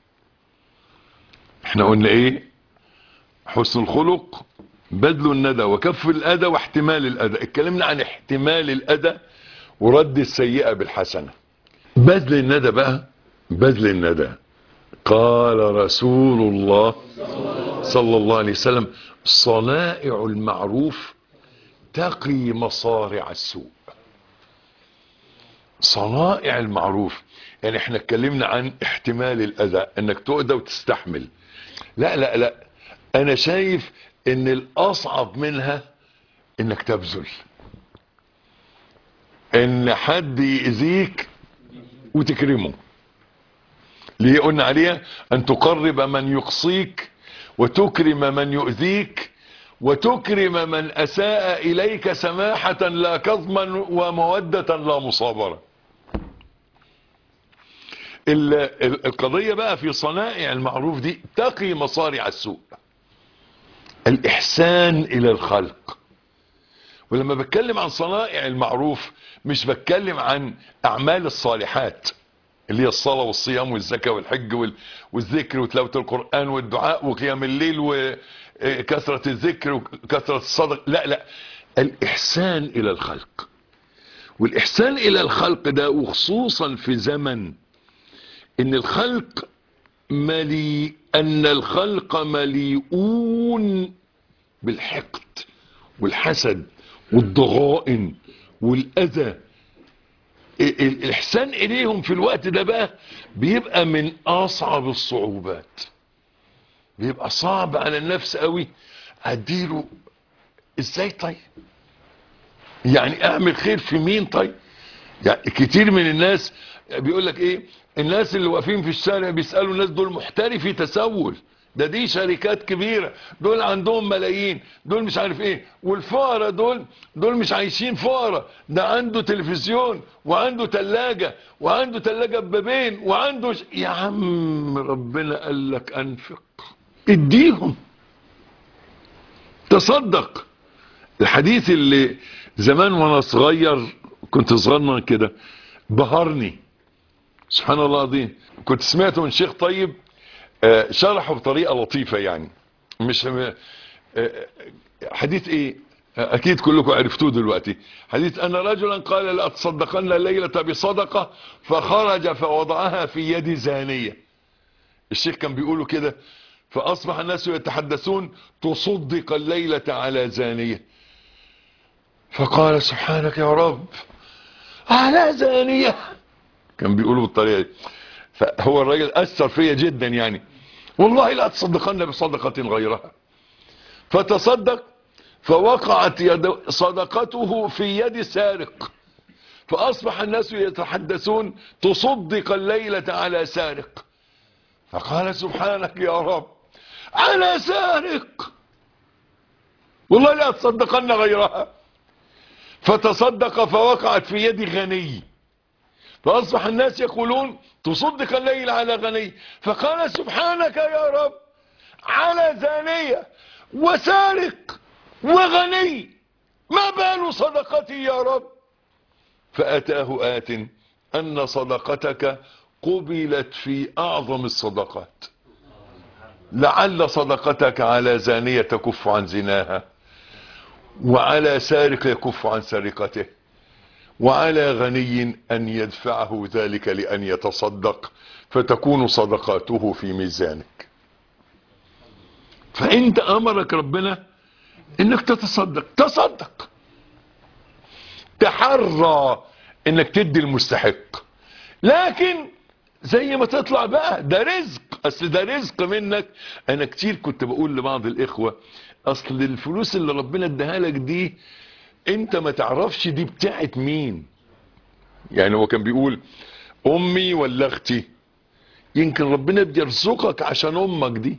احنا قلنا ايه حسن الخلق بذل الندى وكف الأذى واحتمال الأذى اتكلمنا عن احتمال الأذى ورد السيئة بالحسنة بذل الندى بقى بذل الندى قال رسول الله صلى الله عليه وسلم صنائع المعروف تقي مصارع السوء صنائع المعروف يعني احنا اتكلمنا عن احتمال الاذى انك تؤذى وتستحمل لا لا لا انا شايف ان الاصعب منها انك تبذل ان حد يأذيك وتكرمه ليه قلنا عليها ان تقرب من يقصيك وتكرم من يؤذيك وتكرم من اساء اليك سماحة لا كظما ومودة لا مصابرة ال- ال- القضية بقى في صنائع المعروف دي تقي مصارع السوء الاحسان الى الخلق ولما بتكلم عن صنائع المعروف مش بتكلم عن اعمال الصالحات اللي هي الصلاة والصيام والزكاة والحج وال- والذكر وتلاوة القرآن والدعاء وقيام الليل وكثرة الذكر وكثرة الصدق لا لا الإحسان إلى الخلق والإحسان إلى الخلق ده وخصوصا في زمن إن الخلق ملي أن الخلق مليئون بالحقد والحسد والضغائن والأذى ال- ال- الاحسان اليهم في الوقت ده بقى بيبقى من اصعب الصعوبات بيبقى صعب على النفس قوي اديله ازاي طيب يعني اعمل خير في مين طيب يعني كتير من الناس بيقول لك ايه الناس اللي واقفين في الشارع بيسالوا الناس دول محترفي تسول ده دي شركات كبيرة دول عندهم ملايين دول مش عارف ايه والفقراء دول دول مش عايشين فقراء ده عنده تلفزيون وعنده تلاجة وعنده تلاجة ببابين وعنده ش... يا عم ربنا قال لك انفق اديهم تصدق الحديث اللي زمان وانا صغير كنت صغنن كده بهرني سبحان الله العظيم كنت سمعته من شيخ طيب آه، شرحه بطريقة لطيفة يعني مش م- آه، حديث ايه اكيد كلكم عرفتوه دلوقتي حديث ان رجلا قال لاتصدقن الليلة بصدقة فخرج فوضعها في يد زانية الشيخ كان بيقولوا كده فاصبح الناس يتحدثون تصدق الليلة على زانية فقال سبحانك يا رب على زانية كان بيقولوا بالطريقة دي فهو الراجل اثر فيا جدا يعني والله لا تصدقن بصدقة غيرها فتصدق فوقعت يد صدقته في يد سارق فأصبح الناس يتحدثون تصدق الليلة على سارق فقال سبحانك يا رب على سارق والله لا تصدقن غيرها فتصدق فوقعت في يد غني فأصبح الناس يقولون تصدق الليل على غني فقال سبحانك يا رب على زانية وسارق وغني ما بال صدقتي يا رب فأتاه آت أن صدقتك قبلت في أعظم الصدقات لعل صدقتك على زانية تكف عن زناها وعلى سارق يكف عن سرقته وعلى غني أن يدفعه ذلك لأن يتصدق فتكون صدقاته في ميزانك فانت امرك ربنا انك تتصدق تصدق تحرى انك تدي المستحق لكن زي ما تطلع بقى ده رزق اصل ده رزق منك انا كتير كنت بقول لبعض الاخوة اصل الفلوس اللي ربنا اداها لك دي انت ما تعرفش دي بتاعت مين يعني هو كان بيقول امي ولا اختي يمكن ربنا بيرزقك عشان امك دي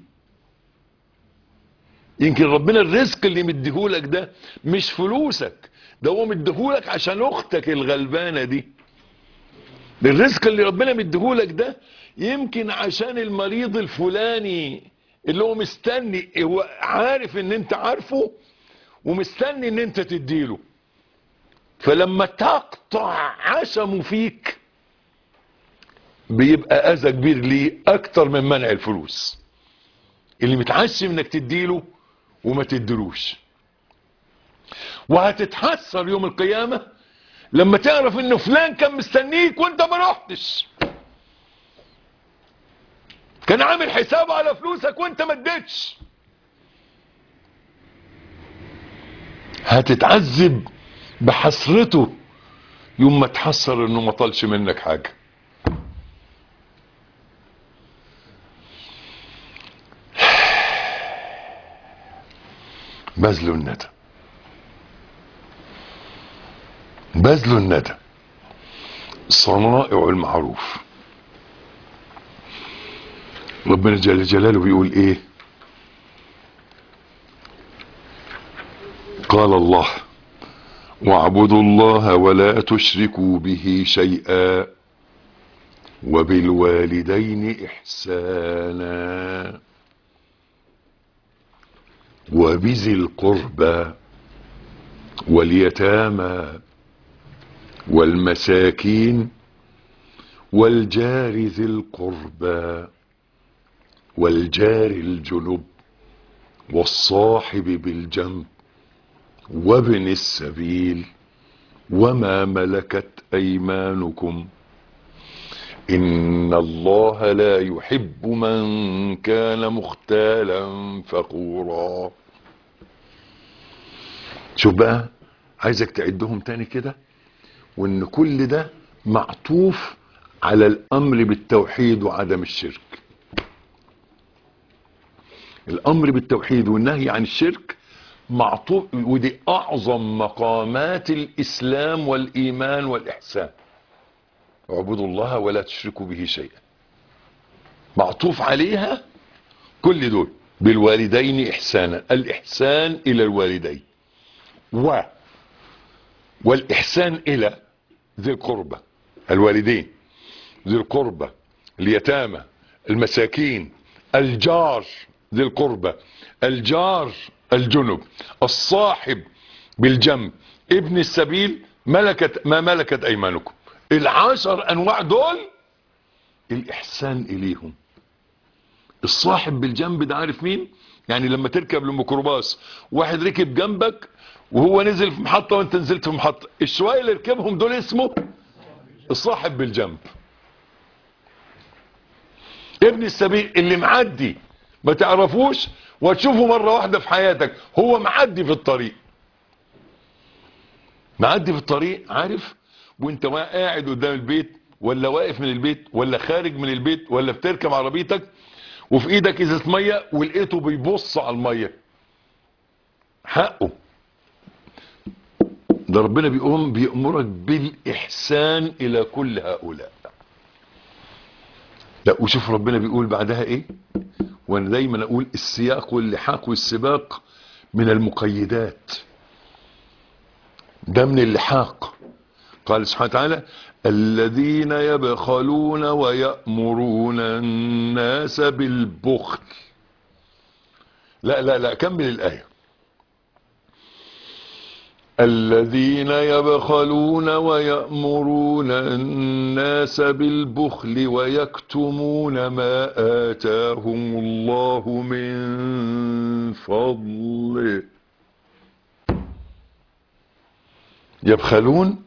يمكن ربنا الرزق اللي مديهولك ده مش فلوسك ده هو مديهولك عشان اختك الغلبانه دي الرزق اللي ربنا مديهولك ده يمكن عشان المريض الفلاني اللي هو مستني هو عارف ان انت عارفه ومستني ان انت تديله فلما تقطع عشمه فيك بيبقى اذى كبير ليه اكتر من منع الفلوس اللي متعشم انك تديله وما تدلوش وهتتحسر يوم القيامة لما تعرف ان فلان كان مستنيك وانت ما رحتش كان عامل حساب على فلوسك وانت ما اديتش هتتعذب بحسرته يوم ما تحسر انه ما طالش منك حاجه بذل الندى بذل الندى صنائع المعروف ربنا جل جلاله بيقول ايه قال الله واعبدوا الله ولا تشركوا به شيئا وبالوالدين احسانا وبذي القربى واليتامى والمساكين والجار ذي القربى والجار الجنب والصاحب بالجنب وابن السبيل وما ملكت ايمانكم ان الله لا يحب من كان مختالا فخورا شوف بقى عايزك تعدهم تاني كده وان كل ده معطوف على الامر بالتوحيد وعدم الشرك الامر بالتوحيد والنهي عن الشرك معطوف ودي اعظم مقامات الاسلام والايمان والاحسان اعبدوا الله ولا تشركوا به شيئا معطوف عليها كل دول بالوالدين احسانا الاحسان الى الوالدين و والاحسان الى ذي القربى الوالدين ذي القربى اليتامى المساكين الجار ذي القربى الجار الجنب الصاحب بالجنب ابن السبيل ملكت ما ملكت ايمانكم العشر انواع دول الاحسان اليهم الصاحب بالجنب ده عارف مين يعني لما تركب الميكروباص واحد ركب جنبك وهو نزل في محطة وانت نزلت في محطة الشوية اللي ركبهم دول اسمه الصاحب بالجنب ابن السبيل اللي معدي ما تعرفوش وتشوفه مرة واحدة في حياتك هو معدي في الطريق معدي في الطريق عارف وانت قاعد قدام البيت ولا واقف من البيت ولا خارج من البيت ولا بتركب عربيتك وفي ايدك ازازه ميه ولقيته بيبص على الميه حقه ده ربنا بيقوم بيأمرك بالإحسان إلى كل هؤلاء لا وشوف ربنا بيقول بعدها ايه وانا دايما اقول السياق واللحاق والسباق من المقيدات ده من اللحاق قال سبحانه وتعالى الذين يبخلون ويأمرون الناس بالبخل لا لا لا كمل الآية الذين يبخلون ويأمرون الناس بالبخل ويكتمون ما آتاهم الله من فضله يبخلون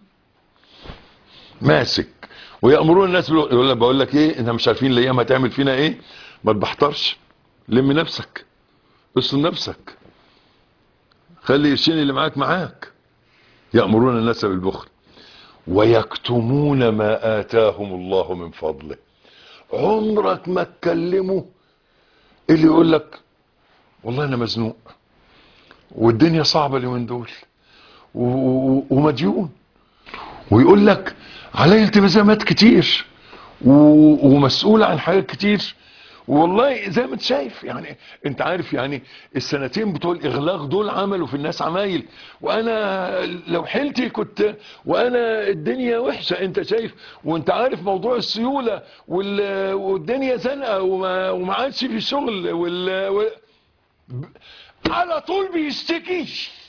ماسك ويأمرون الناس بالبخل يقول لك بقول لك ايه انت مش عارفين الايام هتعمل فينا ايه ما تبحترش لم نفسك اصل نفسك خلي الشين اللي معاك معاك يأمرون الناس بالبخل ويكتمون ما آتاهم الله من فضله عمرك ما تكلمه اللي يقول لك والله انا مزنوق والدنيا صعبة اليومين دول و- و- ومديون ويقول لك علي التزامات كتير و- ومسؤول عن حاجات كتير والله زي ما انت شايف يعني انت عارف يعني السنتين بتوع الاغلاق دول عملوا في الناس عمايل وانا لو حيلتي كنت وانا الدنيا وحشه انت شايف وانت عارف موضوع السيوله وال- والدنيا زنقه وما, وما عادش في شغل وال, وال على طول بيشتكي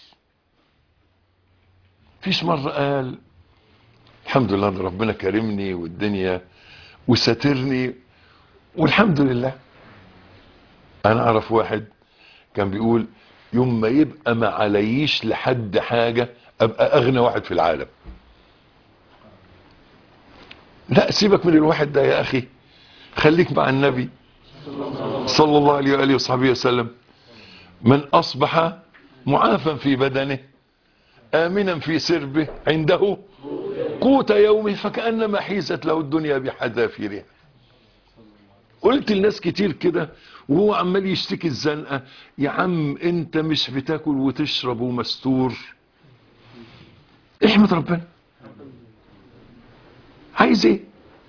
فيش مره قال الحمد لله ان ربنا كرمني والدنيا وسترني والحمد لله انا اعرف واحد كان بيقول يوم ما يبقى ما عليش لحد حاجة ابقى اغنى واحد في العالم لا سيبك من الواحد ده يا اخي خليك مع النبي صلى الله عليه وآله وصحبه وسلم من اصبح معافا في بدنه امنا في سربه عنده قوت يومه فكأنما حيزت له الدنيا بحذافيرها قلت لناس كتير كده وهو عمال يشتكي الزنقة يا عم انت مش بتاكل وتشرب ومستور احمد ربنا عايز ايه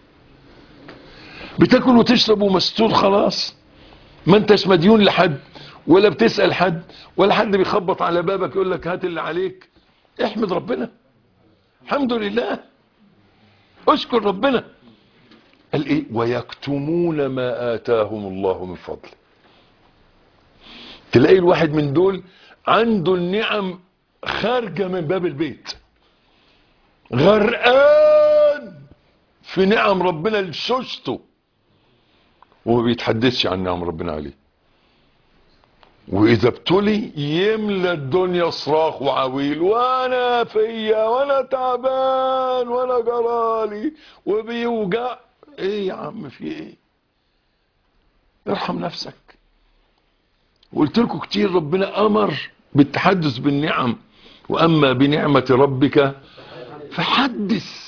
بتاكل وتشرب ومستور خلاص ما انتش مديون لحد ولا بتسأل حد ولا حد بيخبط على بابك يقول لك هات اللي عليك احمد ربنا الحمد لله اشكر ربنا قال ايه ويكتمون ما اتاهم الله من فضله تلاقي الواحد من دول عنده النعم خارجة من باب البيت غرقان في نعم ربنا لشوشته وما بيتحدثش عن نعم ربنا عليه واذا ابتلي يملى الدنيا صراخ وعويل وانا فيا وانا تعبان وانا جرالي وبيوجع ايه يا عم في ايه ارحم نفسك وقلت لكم كتير ربنا امر بالتحدث بالنعم واما بنعمة ربك فحدث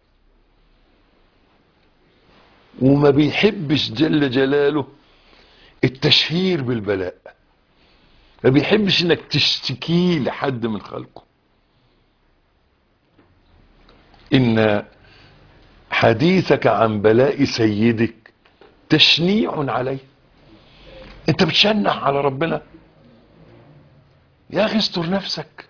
وما بيحبش جل جلاله التشهير بالبلاء ما بيحبش انك تشتكي لحد من خلقه ان حديثك عن بلاء سيدك تشنيع عليه انت بتشنع على ربنا يا اخي استر نفسك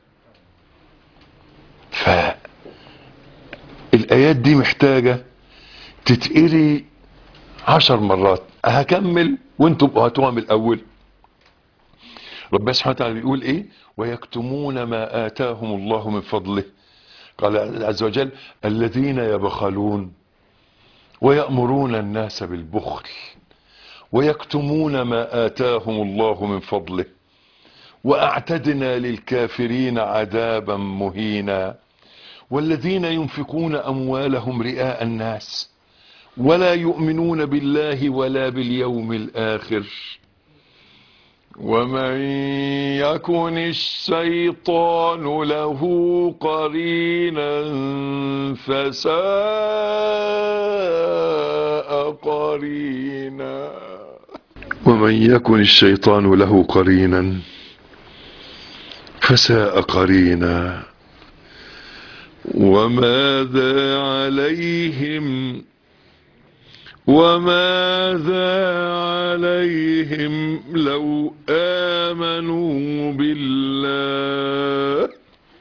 فالايات دي محتاجة تتقري عشر مرات هكمل وانتوا هاتوها من الاول ربنا سبحانه وتعالى بيقول ايه ويكتمون ما اتاهم الله من فضله قال عز وجل الذين يبخلون ويأمرون الناس بالبخل ويكتمون ما آتاهم الله من فضله وأعتدنا للكافرين عذابا مهينا والذين ينفقون أموالهم رئاء الناس ولا يؤمنون بالله ولا باليوم الآخر ومن يكن الشيطان له قرينا فساء قرينا ومن يكن الشيطان له قرينا فساء قرينا وماذا عليهم وماذا عليهم لو آمنوا بالله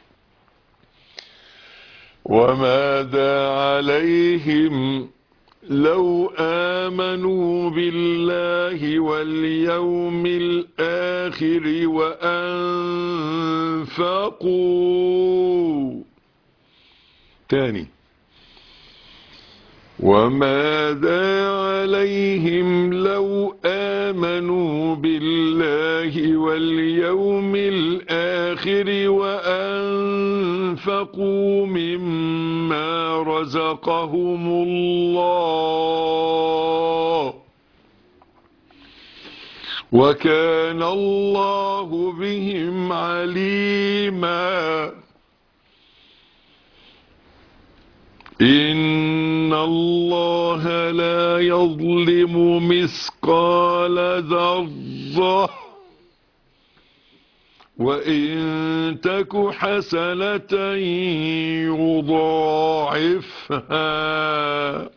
وماذا عليهم لو آمنوا بالله واليوم الآخر وأنفقوا تاني وماذا عليهم لو آمنوا بالله واليوم الآخر وأنفقوا مما رزقهم الله وكان الله بهم عليما إن الله لا يظلم مثقال ذرة وإن تك حسنة يضاعفها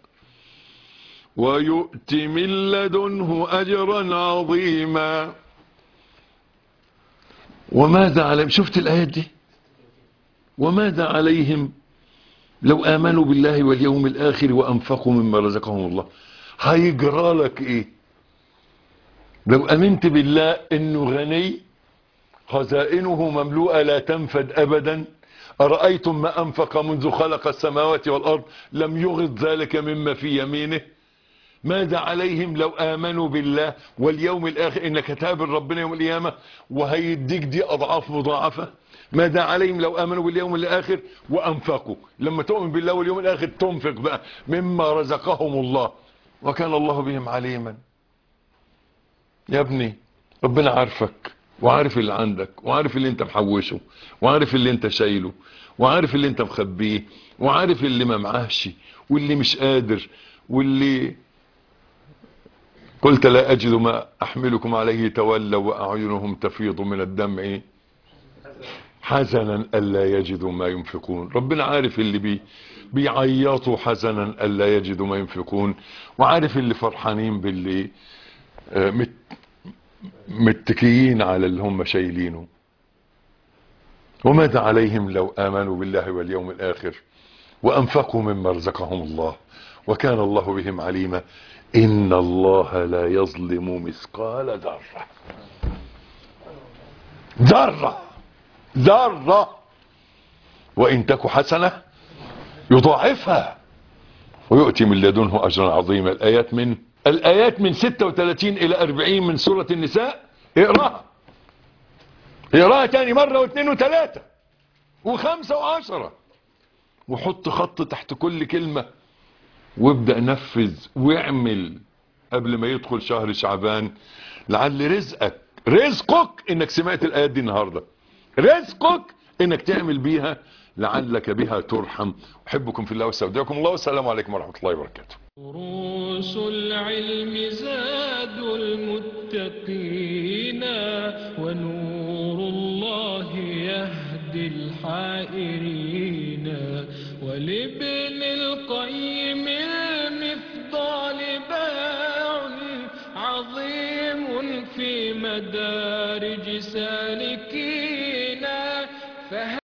ويؤت من لدنه أجرا عظيما وماذا عليهم شفت الآيات دي وماذا عليهم لو آمنوا بالله واليوم الآخر وأنفقوا مما رزقهم الله هيجرى لك إيه لو أمنت بالله إنه غني خزائنه مملوءة لا تنفد أبدا أرأيتم ما أنفق منذ خلق السماوات والأرض لم يغض ذلك مما في يمينه ماذا عليهم لو آمنوا بالله واليوم الآخر إنك تقابل ربنا يوم القيامة وهيديك دي أضعاف مضاعفة ماذا عليهم لو آمنوا باليوم الآخر وأنفقوا لما تؤمن بالله واليوم الآخر تنفق بقى مما رزقهم الله وكان الله بهم عليما يا ابني ربنا عارفك وعارف اللي عندك وعارف اللي انت محوشه وعارف اللي انت شايله وعارف اللي انت مخبيه وعارف اللي ما معاهش واللي مش قادر واللي قلت لا أجد ما أحملكم عليه تولوا وأعينهم تفيض من الدمع حزنا ألا يجدوا ما ينفقون ربنا عارف اللي بي بيعيطوا حزنا ألا يجدوا ما ينفقون وعارف اللي فرحانين باللي آه، مت متكيين على اللي هم شايلينه وماذا عليهم لو آمنوا بالله واليوم الآخر وأنفقوا مما رزقهم الله وكان الله بهم عليما إن الله لا يظلم مثقال ذرة ذرة ذرة وإن تك حسنة يضاعفها ويؤتي من لدنه أجرا عظيما الآيات من الآيات من 36 إلى 40 من سورة النساء اقراها اقراها تاني مرة واثنين وثلاثة وخمسة وعشرة وحط خط تحت كل كلمة وابدأ نفذ واعمل قبل ما يدخل شهر شعبان لعل رزقك رزقك انك سمعت الايات دي النهاردة رزقك انك تعمل بيها لعلك بها ترحم احبكم في الله واستودعكم الله والسلام عليكم ورحمة الله وبركاته دروس العلم زاد المتقين ونور الله يهدي الحائرين ولابن القيم المفضال باع عظيم في مدارج سالكين